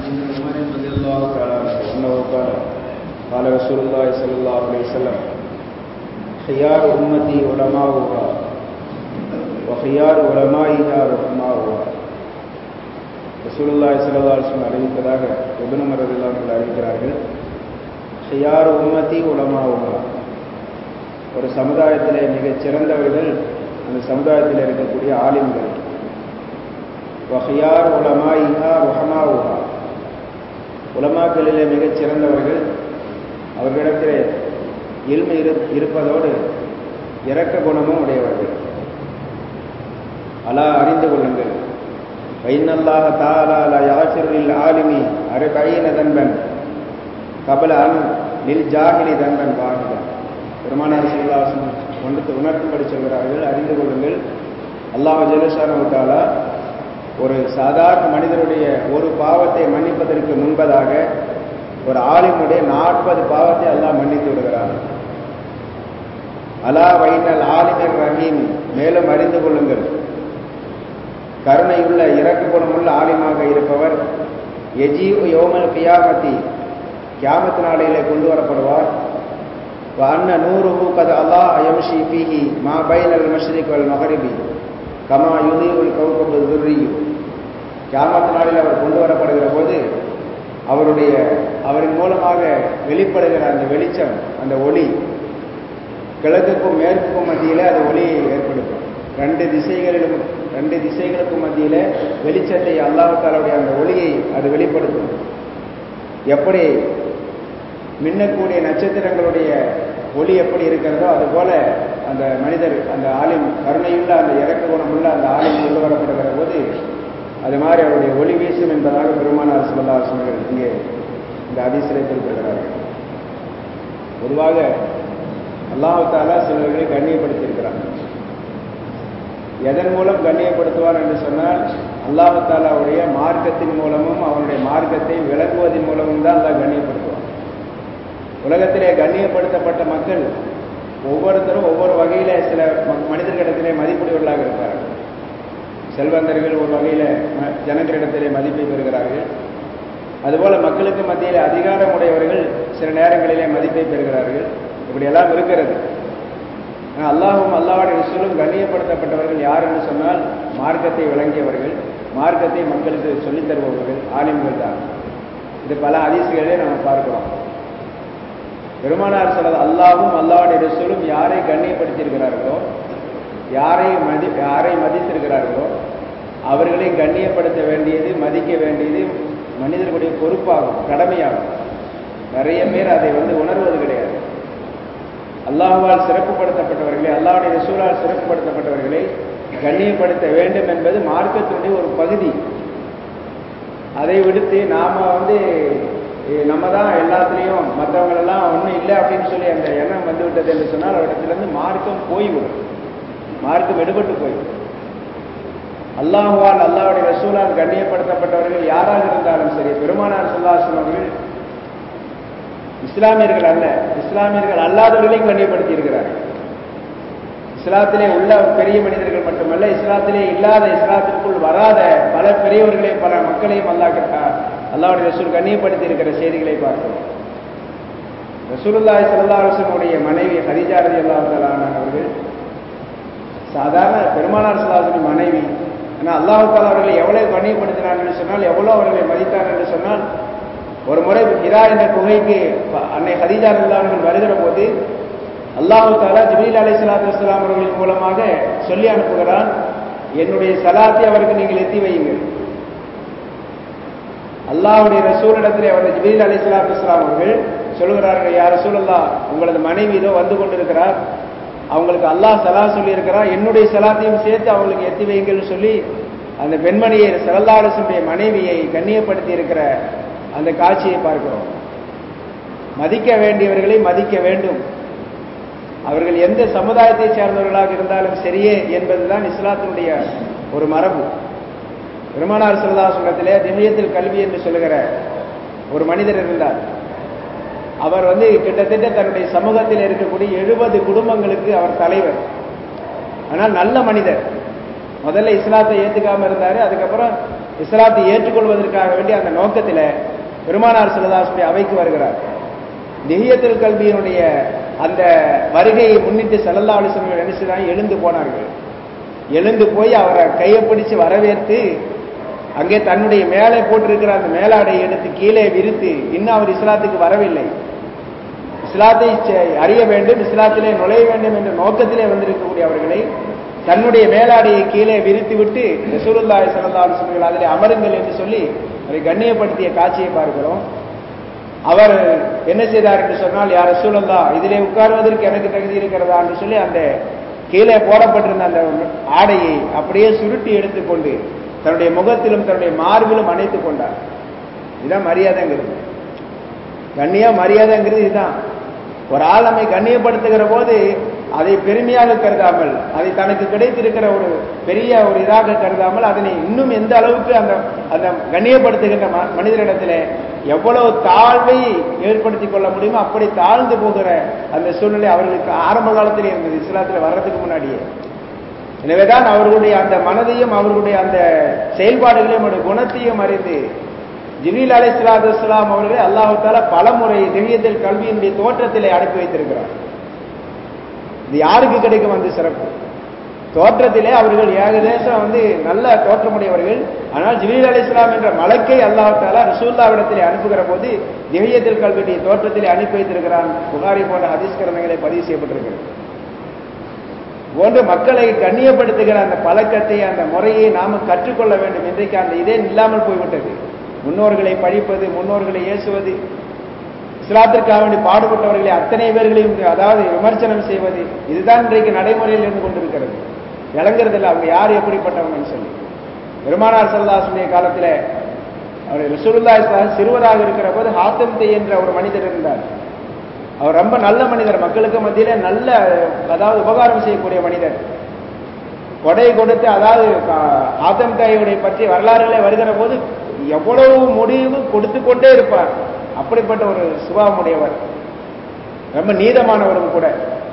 عمر رضي الله تعالى عنه أنه قال قال رسول الله صلى الله عليه وسلم خيار أمتي علماؤها وخيار علمائها رحماؤها ரசூலுல்லாஹி ஸல்லல்லாஹு அலைஹி வஸல்லம் அறிவித்ததாக இப்னு உமர் ரலியல்லாஹு அன்ஹு அறிவிக்கிறார்கள் ஹியார் உம்மதி உலமாவுமா ஒரு சமுதாயத்திலே மிகச் சிறந்தவர்கள் அந்த சமுதாயத்தில் இருக்கக்கூடிய ஆலிம்கள் வஹியார் உலமாயிஹா ருஹமாவுஹா உலமாக்களிலே மிகச் சிறந்தவர்கள் அவர்களிடத்திலே இல்மை இரு இருப்பதோடு இரக்க குணமும் உடையவர்கள் அலா அறிந்து கொள்ளுங்கள் ஃபைனல்லாஹ தஆலா லா யாஃபிரு லில் ஆலிமி அர்பஈன தன்பன் கபல அன் லில் ஜாஹிலி தன்பன் வாஹிதா பெருமானார் ஸல்லல்லாஹு ஒன்றுக்கு உணர்த்தும்படி சொல்கிறார்கள் அறிந்து கொள்ளுங்கள் அல்லாஹ் ஜல்லஷானு தஆலா ஒரு சாதாரண மனிதனுடைய ஒரு பாவத்தை மன்னிப்பதற்கு முன்பதாக ஒரு ஆலிமுடைய நாற்பது பாவத்தை அல்லாஹ் மன்னித்து விடுகிறார் அலா வைனல் ஆலிமர் ரஹீம் மேலும் அறிந்து கொள்ளுங்கள் கருணையுள்ள இறக்க குணமுள்ள ஆலிமாக இருப்பவர் எஜி யோமல் கியாமத்தி கியாமத்து நாளையிலே கொண்டு வரப்படுவார் அன்ன நூறுஹு கத அல்லாஹ் யம்ஷி ஃபீஹி மா பைனல் மஷ்ரிக் வல் மகரிபி கமா யுதீவுல் கௌகபு துர்ரியு கியாமத்து நாளில் அவர் கொண்டு வரப்படுகிற போது அவருடைய அவரின் மூலமாக வெளிப்படுகிற அந்த வெளிச்சம் அந்த ஒளி கிழக்குக்கும் மேற்குக்கும் மத்தியில் அது ஒளியை ஏற்படுத்தும் ரெண்டு திசைகளிலும் ரெண்டு திசைகளுக்கும் மத்தியில் வெளிச்சத்தை அல்லாஹாலுடைய அந்த ஒளியை அது வெளிப்படுத்தும் எப்படி மின்னக்கூடிய நட்சத்திரங்களுடைய ஒளி எப்படி இருக்கிறதோ அதுபோல அந்த மனிதர் அந்த ஆலிம் கருணையுள்ள அந்த இறக்க குணமுள்ள அந்த ஆலிம் கொண்டு வரப்படுகிற போது அது மாதிரி அவருடைய ஒளி வீசும் என்பதாக பெருமானார் சொல்லா சொன்னர்கள் இங்கே இந்த அதிசலை குறிப்பிடுகிறார்கள் பொதுவாக அல்லாஹாலா சிலர்களை கண்ணியப்படுத்தியிருக்கிறார் எதன் மூலம் கண்ணியப்படுத்துவார் என்று சொன்னால் அல்லாஹாலாவுடைய மார்க்கத்தின் மூலமும் அவனுடைய மார்க்கத்தை விளக்குவதன் மூலமும் தான் அல்லாஹ் கண்ணியப்படுத்துவார் உலகத்திலே கண்ணியப்படுத்தப்பட்ட மக்கள் ஒவ்வொருத்தரும் ஒவ்வொரு வகையில சில மனிதர்களிடத்திலே மதிப்புடையவர்களாக இருக்கிறார்கள் செல்வந்தர்கள் ஒரு வகையில ஜனங்களிடத்திலே மதிப்பை பெறுகிறார்கள் அதுபோல மக்களுக்கு மத்தியில் அதிகாரம் உடையவர்கள் சில நேரங்களிலே மதிப்பை பெறுகிறார்கள் இப்படியெல்லாம் இருக்கிறது அல்லாஹும் அல்லாவுடைய ரிசூலும் கண்ணியப்படுத்தப்பட்டவர்கள் யார் என்று சொன்னால் மார்க்கத்தை விளங்கியவர்கள் மார்க்கத்தை மக்களுக்கு சொல்லித் தருபவர்கள் ஆலிம்கள் தான் இது பல அதிசயங்களே நம்ம பார்க்கிறோம் பெருமானார் சொல்றது அல்லாவும் அல்லாவுடைய ரிசூலும் யாரை கண்ணியப்படுத்தியிருக்கிறார்களோ யாரை மதி யாரை மதித்திருக்கிறார்களோ அவர்களை கண்ணியப்படுத்த வேண்டியது மதிக்க வேண்டியது மனிதர்களுடைய பொறுப்பாகும் கடமையாகும் நிறைய பேர் அதை வந்து உணர்வது கிடையாது அல்லாஹுவால் சிறப்புப்படுத்தப்பட்டவர்களை அல்லாவுடைய ரசூலால் சிறப்புப்படுத்தப்பட்டவர்களை கண்ணியப்படுத்த வேண்டும் என்பது மார்க்கத்தினுடைய ஒரு பகுதி அதை விடுத்து நாம வந்து நம்ம தான் எல்லாத்துலேயும் மற்றவங்களெல்லாம் ஒன்றும் இல்லை அப்படின்னு சொல்லி அந்த எண்ணம் வந்து விட்டது என்று சொன்னால் அவரிடத்திலிருந்து மார்க்கம் போய்விடும் மார்க்கம் எடுபட்டு போய்விடும் அல்லாஹுவால் அல்லாவுடைய ரசூலால் கண்ணியப்படுத்தப்பட்டவர்கள் யாராக இருந்தாலும் சரி பெருமானார் சொல்லாசன் அவர்கள் இஸ்லாமியர்கள் அல்ல இஸ்லாமியர்கள் அல்லாதவர்களையும் கண்ணியப்படுத்தி இருக்கிறார்கள் இஸ்லாத்திலே உள்ள பெரிய மனிதர்கள் மட்டுமல்ல இஸ்லாத்திலே இல்லாத இஸ்லாத்திற்குள் வராத பல பெரியவர்களையும் பல மக்களையும் அல்லா அல்லாவுடைய ரசூல் கண்ணியப்படுத்தி இருக்கிற செய்திகளை பார்க்கிறோம் ரசூலுல்லாய் சல்லா அரசனுடைய மனைவி ஹரிஜா ரதி அல்லாஹாலான அவர்கள் சாதாரண பெருமானார் சல்லாசனின் மனைவி ஆனால் அல்லாஹால அவர்களை எவ்வளவு கண்ணியப்படுத்தினார் என்று சொன்னால் எவ்வளவு அவர்களை மதித்தார் என்று சொன்னால் ஒரு முறை ஹிரா என்ற குகைக்கு அன்னை ஹதீஜா அல்லாஹர்கள் வருகிற போது அல்லாஹு தாலா ஜிபீல் அலி சலாத்து வலாம் அவர்களின் மூலமாக சொல்லி அனுப்புகிறான் என்னுடைய சலாத்தை அவருக்கு நீங்கள் எத்தி வையுங்கள் அல்லாஹுடைய ரசூலிடத்திலே அவர் ஜிபீல் அலி சலாத்து வலாம் அவர்கள் சொல்கிறார்கள் யார் ரசூலல்லா உங்களது மனைவி இதோ வந்து கொண்டிருக்கிறார் அவங்களுக்கு அல்லாஹ் சலா சொல்லி இருக்கிறார் என்னுடைய சலாத்தையும் சேர்த்து அவங்களுக்கு எத்தி வைங்கள்னு சொல்லி அந்த பெண்மணியை சலல்லாரசுடைய மனைவியை கண்ணியப்படுத்தி இருக்கிற அந்த காட்சியை பார்க்கிறோம் மதிக்க வேண்டியவர்களை மதிக்க வேண்டும் அவர்கள் எந்த சமுதாயத்தை சேர்ந்தவர்களாக இருந்தாலும் சரியே என்பதுதான் இஸ்லாத்தினுடைய ஒரு மரபு பெருமானார் சிலதாசுலத்திலே திமியத்தில் கல்வி என்று சொல்லுகிற ஒரு மனிதர் இருந்தார் அவர் வந்து கிட்டத்தட்ட தன்னுடைய சமூகத்தில் இருக்கக்கூடிய எழுபது குடும்பங்களுக்கு அவர் தலைவர் ஆனால் நல்ல மனிதர் முதல்ல இஸ்லாத்தை ஏத்துக்காம இருந்தாரு அதுக்கப்புறம் இஸ்லாத்தை ஏற்றுக்கொள்வதற்காக வேண்டி அந்த நோக்கத்தில் பெருமானார் சிலதாசுடைய அவைக்கு வருகிறார் திஹியத்தில் கல்வியினுடைய அந்த வருகையை முன்னிட்டு செல்லல்லா அலிசர்கள் நினைச்சுதான் எழுந்து போனார்கள் எழுந்து போய் அவரை கையை பிடிச்சு வரவேற்று அங்கே தன்னுடைய மேலே போட்டிருக்கிற அந்த மேலாடையை எடுத்து கீழே விரித்து இன்னும் அவர் இஸ்லாத்துக்கு வரவில்லை இஸ்லாத்தை அறிய வேண்டும் இஸ்லாத்திலே நுழைய வேண்டும் என்ற நோக்கத்திலே வந்திருக்கக்கூடிய அவர்களை தன்னுடைய மேலாடையை கீழே விரித்து விட்டு ரசூலுல்லாய் சல்லா அலுவலர்கள் அதிலே அமருங்கள் என்று சொல்லி அவரை கண்ணியப்படுத்திய காட்சியை பார்க்கிறோம் அவர் என்ன செய்தார் என்று சொன்னால் யார் ரசூலல்லா இதிலே உட்கார்வதற்கு எனக்கு தகுதி இருக்கிறதா என்று சொல்லி அந்த கீழே போடப்பட்டிருந்த அந்த ஆடையை அப்படியே சுருட்டி எடுத்துக்கொண்டு தன்னுடைய முகத்திலும் தன்னுடைய மார்பிலும் அணைத்துக் கொண்டார் இதுதான் மரியாதைங்கிறது கண்ணியா மரியாதைங்கிறது இதுதான் ஒரு ஆள் நம்மை கண்ணியப்படுத்துகிற போது அதை பெருமையாக கருதாமல் அதை தனக்கு கிடைத்திருக்கிற ஒரு பெரிய ஒரு இதாக கருதாமல் அதனை இன்னும் எந்த அளவுக்கு அந்த அந்த கண்ணியப்படுத்துகின்ற மனிதரிடத்தில் எவ்வளவு தாழ்வை ஏற்படுத்திக் கொள்ள முடியுமோ அப்படி தாழ்ந்து போகிற அந்த சூழ்நிலை அவர்களுக்கு ஆரம்ப காலத்தில் இருந்தது இஸ்லாத்தில் வர்றதுக்கு முன்னாடியே எனவேதான் அவர்களுடைய அந்த மனதையும் அவர்களுடைய அந்த செயல்பாடுகளையும் அவருடைய குணத்தையும் அறிந்து ஜிபீல் அலி இஸ்லாத்து இஸ்லாம் அவர்களை அல்லாஹால பல முறை திவ்யத்தில் கல்வியினுடைய தோற்றத்திலே அனுப்பி வைத்திருக்கிறார் இது யாருக்கு கிடைக்கும் அந்த சிறப்பு தோற்றத்திலே அவர்கள் ஏகதேசம் வந்து நல்ல தோற்றமுடையவர்கள் ஆனால் ஜிபீல் அலி இஸ்லாம் என்ற மலக்கை அல்லாஹால ரசூல்லாவிடத்திலே அனுப்புகிற போது திவ்யத்தில் கல்வியுடைய தோற்றத்திலே அனுப்பி வைத்திருக்கிறான் புகாரி போன்ற ஹதீஸ் கிரந்தங்களை பதிவு செய்யப்பட்டிருக்கிறது போன்று மக்களை கண்ணியப்படுத்துகிற அந்த பழக்கத்தை அந்த முறையை நாம கற்றுக்கொள்ள வேண்டும் இன்றைக்கு அந்த இதே இல்லாமல் போய்விட்டது முன்னோர்களை பழிப்பது முன்னோர்களை ஏசுவது இஸ்லாத்திற்காக வேண்டி பாடுபட்டவர்களை அத்தனை பேர்களையும் அதாவது விமர்சனம் செய்வது இதுதான் இன்றைக்கு நடைமுறையில் இருந்து கொண்டிருக்கிறது விளங்குறதில்லை அவங்க யார் எப்படிப்பட்டவங்கன்னு சொல்லி பெருமானார் சல்லாசுடைய காலத்தில் அவர் ரசூலுல்லா இஸ்லாம் சிறுவராக இருக்கிற போது ஹாத்தம் தே என்ற ஒரு மனிதர் இருந்தார் அவர் ரொம்ப நல்ல மனிதர் மக்களுக்கு மத்தியில நல்ல அதாவது உபகாரம் செய்யக்கூடிய மனிதர் கொடை கொடுத்து அதாவது ஆத்தம் தாயுடைய பற்றி வரலாறுகளை வருகிற போது எவ்வளவு முடிவு கொடுத்து கொண்டே இருப்பார் அப்படிப்பட்ட ஒரு சுபாவமுடையவர் ரொம்ப நீதமானவரும் கூட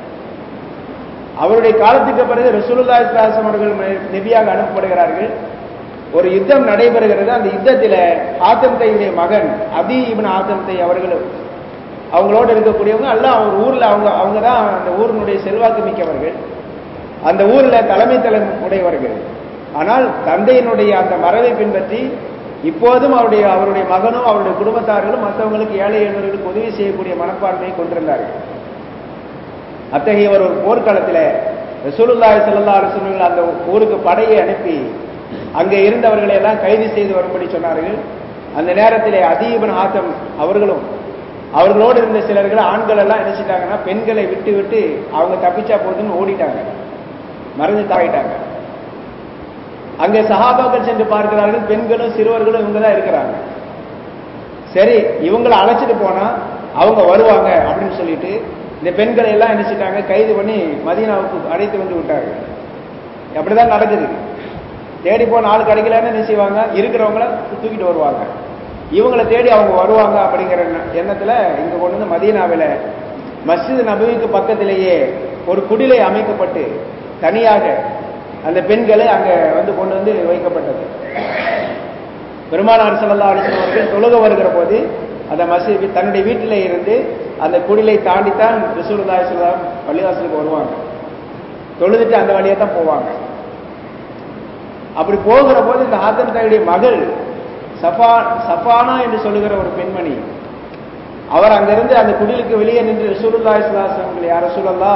அவருடைய காலத்துக்கு பிறகு ரசூலுல்லா இஸ்லாசம் அவர்கள் நெபியாக அனுப்பப்படுகிறார்கள் ஒரு யுத்தம் நடைபெறுகிறது அந்த யுத்தத்தில் ஆத்தம் தையுடைய மகன் அபி இவன் ஆத்தம் தை அவர்களும் அவங்களோட இருக்கக்கூடியவங்க எல்லாம் அவர் ஊர்ல அவங்க அவங்க தான் அந்த ஊரினுடைய செல்வாக்கு மிக்கவர்கள் அந்த ஊர்ல தலைமை தலைமை உடையவர்கள் ஆனால் தந்தையினுடைய அந்த மரபை பின்பற்றி இப்போதும் அவருடைய அவருடைய மகனும் அவருடைய குடும்பத்தார்களும் மற்றவங்களுக்கு ஏழை எளியவர்களுக்கு உதவி செய்யக்கூடிய மனப்பான்மையை கொண்டிருந்தார்கள் அத்தகைய ஒரு போர்க்களத்தில் ரசூலுல்லாய் சல்லா அரசர்கள் அந்த ஊருக்கு படையை அனுப்பி அங்கே இருந்தவர்களை எல்லாம் கைது செய்து வரும்படி சொன்னார்கள் அந்த நேரத்திலே அதீபன் ஆத்தம் அவர்களும் அவர்களோடு இருந்த சிலர்கள் ஆண்கள் எல்லாம் நினைச்சிட்டாங்கன்னா பெண்களை விட்டு விட்டு அவங்க தப்பிச்சா போதுன்னு ஓடிட்டாங்க மறைஞ்சு தாயிட்டாங்க அங்கே சகாபாக்கள் சென்று பார்க்கிறார்கள் பெண்களும் சிறுவர்களும் இவங்க தான் இருக்கிறாங்க சரி இவங்களை அழைச்சிட்டு போனா அவங்க வருவாங்க அப்படின்னு சொல்லிட்டு இந்த பெண்களை எல்லாம் நினைச்சிட்டாங்க கைது பண்ணி மதீனாவுக்கு அழைத்து வந்து விட்டாங்க அப்படிதான் நடக்குது தேடி போன ஆள் கிடைக்கலன்னு என்ன செய்வாங்க இருக்கிறவங்கள தூக்கிட்டு வருவாங்க இவங்களை தேடி அவங்க வருவாங்க அப்படிங்கிற எண்ணத்துல இங்க கொண்டு வந்து மதீனாவில் மஸ்ஜித் நபவிக்கு பக்கத்திலேயே ஒரு குடிலை அமைக்கப்பட்டு தனியாக அந்த பெண்களை அங்க வந்து கொண்டு வந்து வைக்கப்பட்டது பெருமானார் சல்லா அலிஸ்லாம் அவர்கள் தொழுக வருகிற போது அந்த மசீத் தன்னுடைய வீட்டிலே இருந்து அந்த குடிலை தாண்டித்தான் ரிசூலுல்லா இஸ்லாம் பள்ளிவாசலுக்கு வருவாங்க தொழுதுட்டு அந்த வழியா தான் போவாங்க அப்படி போகிற போது இந்த ஹாத்தம் தாயுடைய மகள் சஃபா சஃபானா என்று சொல்லுகிற ஒரு பெண்மணி அவர் அங்கிருந்து அந்த குடிலுக்கு வெளியே நின்று ரசூலுல்லா இஸ்லாசங்கள் யார சொல்லலா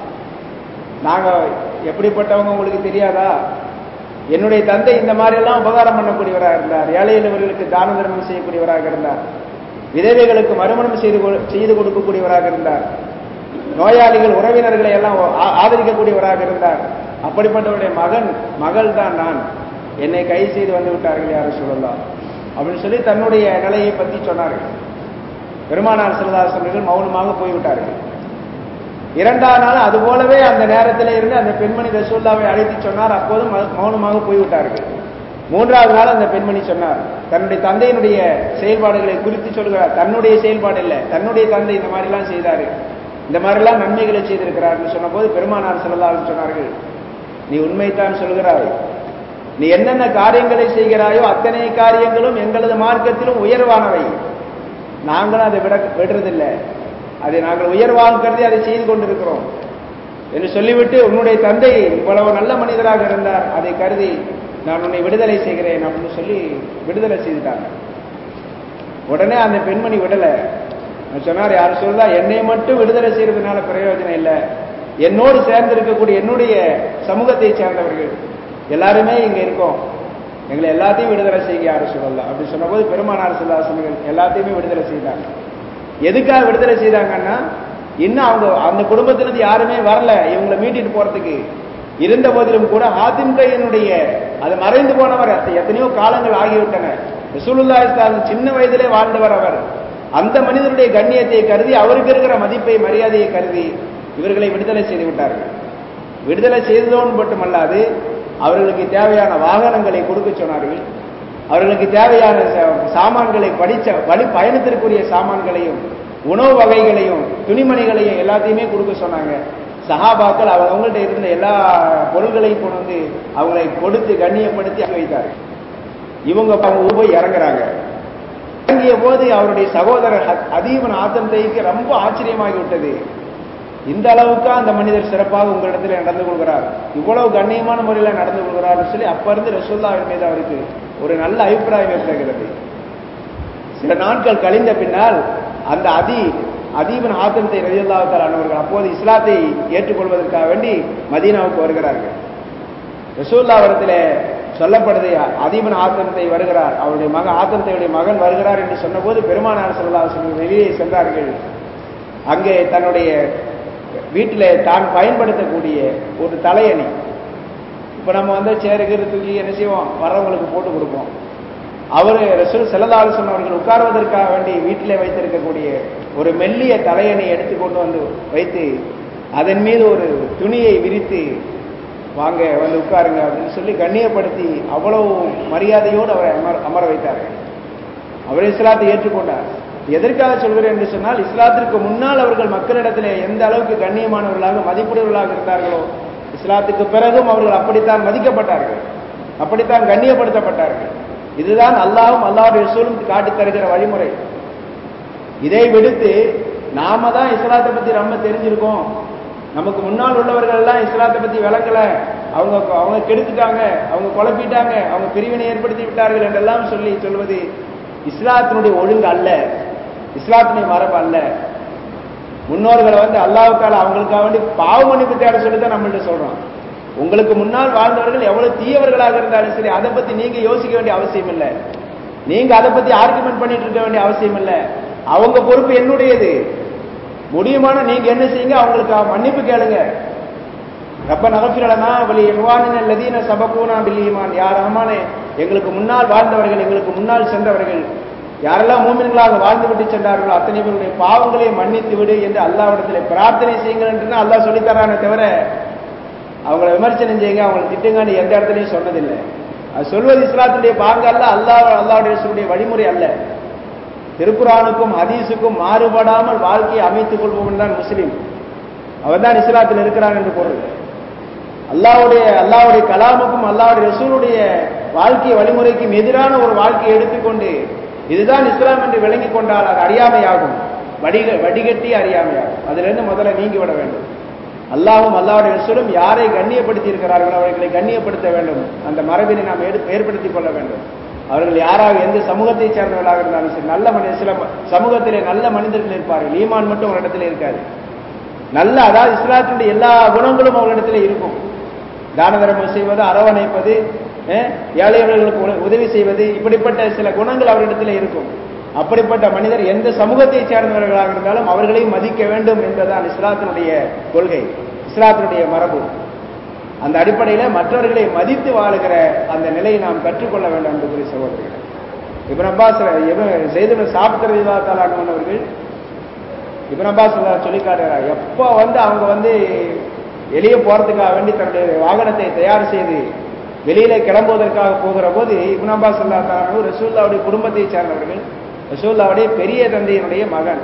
நாங்க எப்படிப்பட்டவங்க உங்களுக்கு தெரியாதா என்னுடைய தந்தை இந்த மாதிரி எல்லாம் உபகாரம் பண்ணக்கூடியவராக இருந்தார் ஏழை எளியவர்களுக்கு தான தர்மம் செய்யக்கூடியவராக இருந்தார் விதவைகளுக்கு மறுமணம் செய்து செய்து கொடுக்கக்கூடியவராக இருந்தார் நோயாளிகள் உறவினர்களை எல்லாம் ஆதரிக்கக்கூடியவராக இருந்தார் அப்படிப்பட்டவருடைய மகன் மகள் தான் நான் என்னை கைது செய்து வந்து விட்டார்கள் யாரும் சொல்லலாம் அப்படின்னு சொல்லி தன்னுடைய நிலையை பற்றி சொன்னார்கள் பெருமானார் செல்லாசர்கள் மௌனமாக போய்விட்டார்கள் இரண்டாம் நாள் அது போலவே அந்த நேரத்தில் இருந்து அந்த பெண்மணி ரசூல்லாவை அழைத்து சொன்னார் அப்போதும் மௌனமாக போய்விட்டார்கள் மூன்றாவது நாள் அந்த பெண்மணி சொன்னார் தன்னுடைய தந்தையினுடைய செயல்பாடுகளை குறித்து சொல்கிறார் தன்னுடைய செயல்பாடு இல்லை தன்னுடைய தந்தை இந்த மாதிரிலாம் செய்தாரு இந்த மாதிரிலாம் நன்மைகளை செய்திருக்கிறார்னு சொன்னபோது பெருமானார் செல்லலாம் சொன்னார்கள் நீ உண்மைத்தான் சொல்கிறாய் நீ என்னென்ன காரியங்களை செய்கிறாயோ அத்தனை காரியங்களும் எங்களது மார்க்கத்திலும் உயர்வானவை நாங்களும் அதை விட விடுறதில்லை அதை நாங்கள் உயர்வாக கருதி அதை செய்து கொண்டிருக்கிறோம் என்று சொல்லிவிட்டு உன்னுடைய தந்தை இவ்வளவு நல்ல மனிதராக இருந்தார் அதை கருதி நான் உன்னை விடுதலை செய்கிறேன் அப்படின்னு சொல்லி விடுதலை செய்துட்டாங்க உடனே அந்த பெண்மணி விடலை சொன்னார் யார் சொல்றா என்னை மட்டும் விடுதலை செய்யறதுனால பிரயோஜனம் இல்லை என்னோடு சேர்ந்து இருக்கக்கூடிய என்னுடைய சமூகத்தை சேர்ந்தவர்கள் எல்லாருமே இங்க இருக்கோம் எங்களை எல்லாத்தையும் விடுதலை செய்ய யாரும் சொல்லலாம் அப்படி சொன்னபோது பெருமானார் சிலாசனங்கள் எல்லாத்தையுமே விடுதலை செய்தாங்க எதுக்காக விடுதலை செய்தாங்கன்னா இன்னும் அவங்க அந்த குடும்பத்தினது யாருமே வரல இவங்களை மீட்டிட்டு போறதுக்கு இருந்த போதிலும் கூட ஆதிம்கையனுடைய அது மறைந்து போனவர் எத்தனையோ காலங்கள் ஆகிவிட்டன ரசூலுல்லா இஸ்லாம் சின்ன வயதிலே வாழ்ந்தவர் அவர் அந்த மனிதனுடைய கண்ணியத்தை கருதி அவருக்கு இருக்கிற மதிப்பை மரியாதையை கருதி இவர்களை விடுதலை செய்து விட்டார்கள் விடுதலை செய்ததோடு மட்டுமல்லாது அவர்களுக்கு தேவையான வாகனங்களை கொடுக்க சொன்னார்கள் அவர்களுக்கு தேவையான சாமான்களை படிச்ச வழி பயணத்திற்குரிய சாமான்களையும் உணவு வகைகளையும் துணிமணிகளையும் எல்லாத்தையுமே கொடுக்க சொன்னாங்க சஹாபாக்கள் அவங்கள்ட்ட இருந்த எல்லா பொருள்களையும் கொண்டு வந்து அவங்களை கொடுத்து கண்ணியப்படுத்தி வைத்தார்கள் இவங்க அவங்க போய் இறங்குறாங்க இறங்கிய போது அவருடைய சகோதரர் அதீவன் ஆத்தம் தேய்க்கு ரொம்ப ஆச்சரியமாகி விட்டது இந்த அளவுக்கு அந்த மனிதர் சிறப்பாக உங்களிடத்தில் நடந்து கொள்கிறார் இவ்வளவு கண்ணியமான முறையில் நடந்து கொள்கிறார் சொல்லி அப்ப இருந்து ரசோல்லாவின் மீது அவருக்கு ஒரு நல்ல அபிப்பிராயம் ஏற்படுகிறது சில நாட்கள் கழிந்த பின்னால் அந்த அதி அதீபன் ஆத்தத்தை ரஜில்லாத்தாலானவர்கள் அப்போது இஸ்லாத்தை ஏற்றுக்கொள்வதற்காக வேண்டி மதீனாவுக்கு வருகிறார்கள் ரசூல்லாவரத்தில் சொல்லப்படுது அதீபன் ஆத்தத்தை வருகிறார் அவருடைய மகன் ஆத்தத்தையுடைய மகன் வருகிறார் என்று சொன்னபோது பெருமானார் சொல்லா வெளியே சென்றார்கள் அங்கே தன்னுடைய வீட்டில் தான் பயன்படுத்தக்கூடிய ஒரு தலையணி இப்போ நம்ம வந்து சேருகிற தூக்கி என்ன செய்வோம் வர்றவங்களுக்கு போட்டு கொடுப்போம் அவர் ரசூல் செல்லதால் சொன்னவர்கள் உட்கார்வதற்காக வேண்டி வீட்டிலே வைத்திருக்கக்கூடிய ஒரு மெல்லிய தலையணை எடுத்துக்கொண்டு வந்து வைத்து அதன் மீது ஒரு துணியை விரித்து வாங்க வந்து உட்காருங்க அப்படின்னு சொல்லி கண்ணியப்படுத்தி அவ்வளவு மரியாதையோடு அவரை அமர அமர வைத்தார்கள் அவர் இஸ்லாத்தை ஏற்றுக்கொண்டார் எதற்காக சொல்கிறேன் என்று சொன்னால் இஸ்லாத்திற்கு முன்னால் அவர்கள் மக்களிடத்தில் எந்த அளவுக்கு கண்ணியமானவர்களாக மதிப்புடையவர்களாக இருந்தார்களோ இஸ்லாத்துக்கு பிறகும் அவர்கள் அப்படித்தான் மதிக்கப்பட்டார்கள் அப்படித்தான் கண்ணியப்படுத்தப்பட்டார்கள் இதுதான் அல்லாவும் அல்லாவுடைய சூழும் காட்டி தருகிற வழிமுறை இதை விடுத்து நாம தான் இஸ்லாத்தை பத்தி ரொம்ப தெரிஞ்சிருக்கோம் நமக்கு முன்னால் உள்ளவர்கள் எல்லாம் இஸ்லாத்தை பத்தி விளங்கல அவங்க அவங்க கெடுத்துட்டாங்க அவங்க குழப்பிட்டாங்க அவங்க பிரிவினை ஏற்படுத்தி விட்டார்கள் என்றெல்லாம் சொல்லி சொல்வது இஸ்லாத்தினுடைய ஒழுங்கு அல்ல இஸ்லாத்தினுடைய மரபு அல்ல முன்னோர்களை வந்து அல்லாவுக்கால அவங்களுக்காக வேண்டி பாவ மன்னிப்பு தேட சொல்லி தான் நம்மள்ட்ட சொல்றோம் உங்களுக்கு முன்னால் வாழ்ந்தவர்கள் எவ்வளவு தீயவர்களாக இருந்தாலும் சரி அதை பத்தி நீங்க யோசிக்க வேண்டிய அவசியம் இல்லை நீங்க அதை பத்தி ஆர்குமெண்ட் பண்ணிட்டு இருக்க வேண்டிய அவசியம் இல்லை அவங்க பொறுப்பு என்னுடையது முடியுமான நீங்க என்ன செய்யுங்க அவங்களுக்கு மன்னிப்பு கேளுங்க ரப்ப நகப்பிரலனா வலி எஹ்வானின் அல்லதீன சபகூனா பில்லிமான் யார் ரஹ்மானே எங்களுக்கு முன்னால் வாழ்ந்தவர்கள் எங்களுக்கு முன்னால் சென்றவர்கள் யாரெல்லாம் மூமின்களாக வாழ்ந்து விட்டு சென்றார்களோ அத்தனை பேருடைய பாவங்களை மன்னித்து விடு என்று அல்லாவிடத்தில் பிரார்த்தனை செய்யுங்கள் என்று அல்லாஹ் சொல்லித்தரானே தவிர அவங்கள விமர்சனம் செய்யுங்க அவங்களை திட்டுங்கன்னு எந்த இடத்துலையும் சொன்னதில்லை அது சொல்வது இஸ்லாத்துடைய பாங்க அல்ல அல்லாஹ் அல்லாவுடைய சொல்லுடைய வழிமுறை அல்ல திருக்குறானுக்கும் ஹதீஸுக்கும் மாறுபடாமல் வாழ்க்கையை அமைத்துக் கொள்பவன் தான் முஸ்லீம் அவன் தான் இஸ்லாத்தில் இருக்கிறான் என்று பொருள் அல்லாவுடைய அல்லாவுடைய கலாமுக்கும் அல்லாவுடைய ரசூலுடைய வாழ்க்கை வழிமுறைக்கும் எதிரான ஒரு வாழ்க்கையை எடுத்துக்கொண்டு இதுதான் இஸ்லாம் என்று விளங்கி கொண்டால் அது அறியாமையாகும் வடிக வடிகட்டி அறியாமையாகும் அதிலிருந்து முதல்ல நீங்கி விட வேண்டும் அல்லாவும் அல்லாவுடைய ரசூலும் யாரை கண்ணியப்படுத்தி இருக்கிறார்களோ அவர்களை கண்ணியப்படுத்த வேண்டும் அந்த மரபினை நாம் ஏற்படுத்திக் கொள்ள வேண்டும் அவர்கள் யாராக எந்த சமூகத்தை சேர்ந்தவர்களாக இருந்தாலும் சரி நல்ல மனித சில சமூகத்திலே நல்ல மனிதர்கள் இருப்பார்கள் ஈமான் மட்டும் ஒரு இடத்துல இருக்காது நல்ல அதாவது இஸ்லாத்தினுடைய எல்லா குணங்களும் அவர்களிடத்தில் இருக்கும் தான தர்மம் செய்வது அரவணைப்பது ஏழைகளுக்கு உதவி செய்வது இப்படிப்பட்ட சில குணங்கள் அவரிடத்தில் இருக்கும் அப்படிப்பட்ட மனிதர் எந்த சமூகத்தை சேர்ந்தவர்களாக இருந்தாலும் அவர்களையும் மதிக்க வேண்டும் என்பதுதான் இஸ்லாத்தினுடைய கொள்கை இஸ்லாத்தினுடைய மரபு அந்த அடிப்படையில் மற்றவர்களை மதித்து வாழுகிற அந்த நிலையை நாம் கற்றுக்கொள்ள வேண்டும் என்று சகோதரர்கள் இவன் அப்பாஸ் செய்து சாப்பிட்டு அவர்கள் இவன் அப்பாஸ் சொல்லி காட்டுறார் எப்போ வந்து அவங்க வந்து வெளியே போறதுக்காக வேண்டி தன்னுடைய வாகனத்தை தயார் செய்து வெளியில கிளம்புவதற்காக போகிற போது இப்ன் அப்பாஸ் அல்லா ரசூல்லாவுடைய குடும்பத்தை சேர்ந்தவர்கள் ரசூல்லாவுடைய பெரிய தந்தையினுடைய மகன்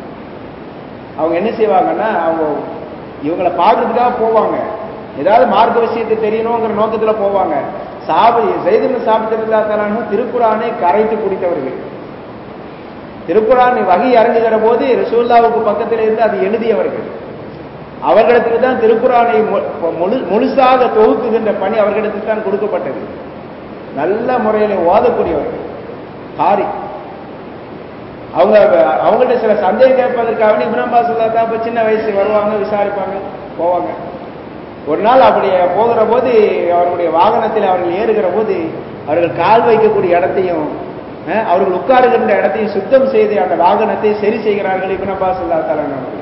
அவங்க என்ன செய்வாங்கன்னா அவங்க இவங்களை பார்க்கறதுக்காக போவாங்க ஏதாவது மார்க்க விஷயத்தை தெரியணுங்கிற நோக்கத்தில் போவாங்க சாபி செய்தின்னு சாப்பிட்டிருந்தா தலானும் திருக்குறானை கரைத்து குடித்தவர்கள் திருக்குறான் வகி இறங்குகிற போது ரசூல்லாவுக்கு பக்கத்தில் இருந்து அது எழுதியவர்கள் அவர்களிடத்துக்கு தான் திருக்குறானை முழு முழுசாக தொகுக்குகின்ற பணி அவர்களிடத்துக்கு தான் கொடுக்கப்பட்டது நல்ல முறையில் ஓதக்கூடியவர்கள் காரி அவங்க அவங்கள்ட்ட சில சந்தேகம் கேட்பதற்காக இப்ராம்பா சொல்லாதா இப்போ சின்ன வயசு வருவாங்க விசாரிப்பாங்க போவாங்க ஒரு நாள் அப்படி போகிற போது அவர்களுடைய வாகனத்தில் அவர்கள் ஏறுகிற போது அவர்கள் கால் வைக்கக்கூடிய இடத்தையும் அவர்கள் உட்காருகின்ற இடத்தையும் சுத்தம் செய்து அந்த வாகனத்தை சரி செய்கிறார்கள் இப்னு அப்பாஸ் அல்லா அவர்கள்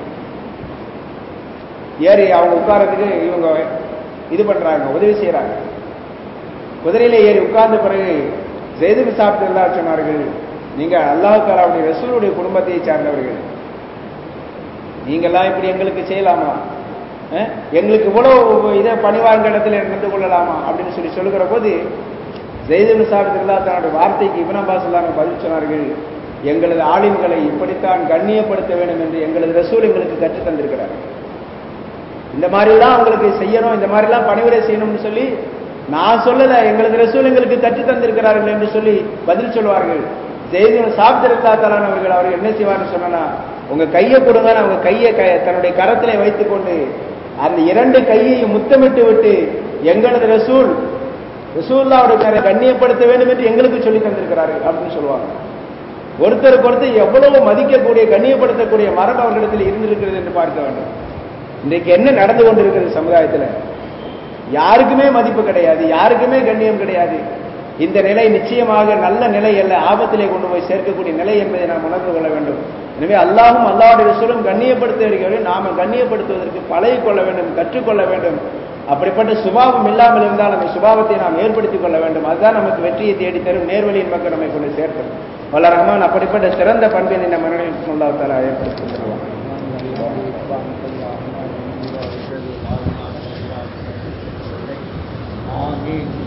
ஏறி அவங்க உட்காரத்துக்கு இவங்க இது பண்றாங்க உதவி செய்யறாங்க குதிரையில ஏறி உட்கார்ந்த பிறகு செய்து சாப்பிட்டு சொன்னார்கள் நீங்க அல்லாஹ் தாலாவுடைய ரசூலுடைய குடும்பத்தை சார்ந்தவர்கள் நீங்கெல்லாம் இப்படி எங்களுக்கு செய்யலாமா எங்களுக்கு இவ்வளவு இதை பணிவாங்க இடத்துல நடந்து கொள்ளலாமா அப்படின்னு சொல்லி சொல்லுகிற போது ஜெய்தன் சாபித்துல்லா தன்னுடைய வார்த்தைக்கு இபனம்பா சொல்லாங்க பதில் சொன்னார்கள் எங்களது ஆலிம்களை இப்படித்தான் கண்ணியப்படுத்த வேண்டும் என்று எங்களது ரசூல் எங்களுக்கு கற்றுத் தந்திருக்கிறார் இந்த மாதிரிலாம் உங்களுக்கு செய்யணும் இந்த மாதிரிலாம் பணிவுரை செய்யணும்னு சொல்லி நான் சொல்லல எங்களது ரசூல் எங்களுக்கு கற்றுத் தந்திருக்கிறார்கள் என்று சொல்லி பதில் சொல்வார்கள் ஜெய்தன் சாப்பித்திருந்தா தலானவர்கள் அவர்கள் என்ன செய்வார்னு சொன்னா உங்க கையை கொடுங்க அவங்க கையை தன்னுடைய கரத்திலே வைத்துக் கொண்டு அந்த இரண்டு கையையும் முத்தமிட்டு விட்டு எங்களது ரசூல் ரசூல்லாவுடைய கண்ணியப்படுத்த வேண்டும் என்று எங்களுக்கு சொல்லி தந்திருக்கிறார்கள் அப்படின்னு சொல்லுவாங்க ஒருத்தருக்கு ஒருத்தர் எவ்வளவு மதிக்கக்கூடிய கண்ணியப்படுத்தக்கூடிய மரபு அவர்களிடத்தில் இருந்திருக்கிறது என்று பார்க்க வேண்டும் இன்றைக்கு என்ன நடந்து கொண்டிருக்கிறது சமுதாயத்தில் யாருக்குமே மதிப்பு கிடையாது யாருக்குமே கண்ணியம் கிடையாது இந்த நிலை நிச்சயமாக நல்ல நிலை அல்ல ஆபத்திலே கொண்டு போய் சேர்க்கக்கூடிய நிலை என்பதை நாம் உணர்ந்து கொள்ள வேண்டும் எனவே அல்லாஹும் அல்லாவுடைய சொல்லும் கண்ணியப்படுத்த இருக்கிறவர்கள் நாம கண்ணியப்படுத்துவதற்கு பழகிக் கொள்ள வேண்டும் கற்றுக்கொள்ள வேண்டும் அப்படிப்பட்ட சுபாவம் இல்லாமல் இருந்தால் அந்த சுபாவத்தை நாம் ஏற்படுத்திக் கொள்ள வேண்டும் அதுதான் நமக்கு வெற்றியை தேடி தரும் நேர்வழியின் மக்கள் நம்மை கொண்டு சேர்க்கும் வல்ல ரஹ்மான் அப்படிப்பட்ட சிறந்த பண்பினை நம்ம மனநிலையில் சொல்லாத்தால ஏற்படுத்தி தருவான் ஆமீன்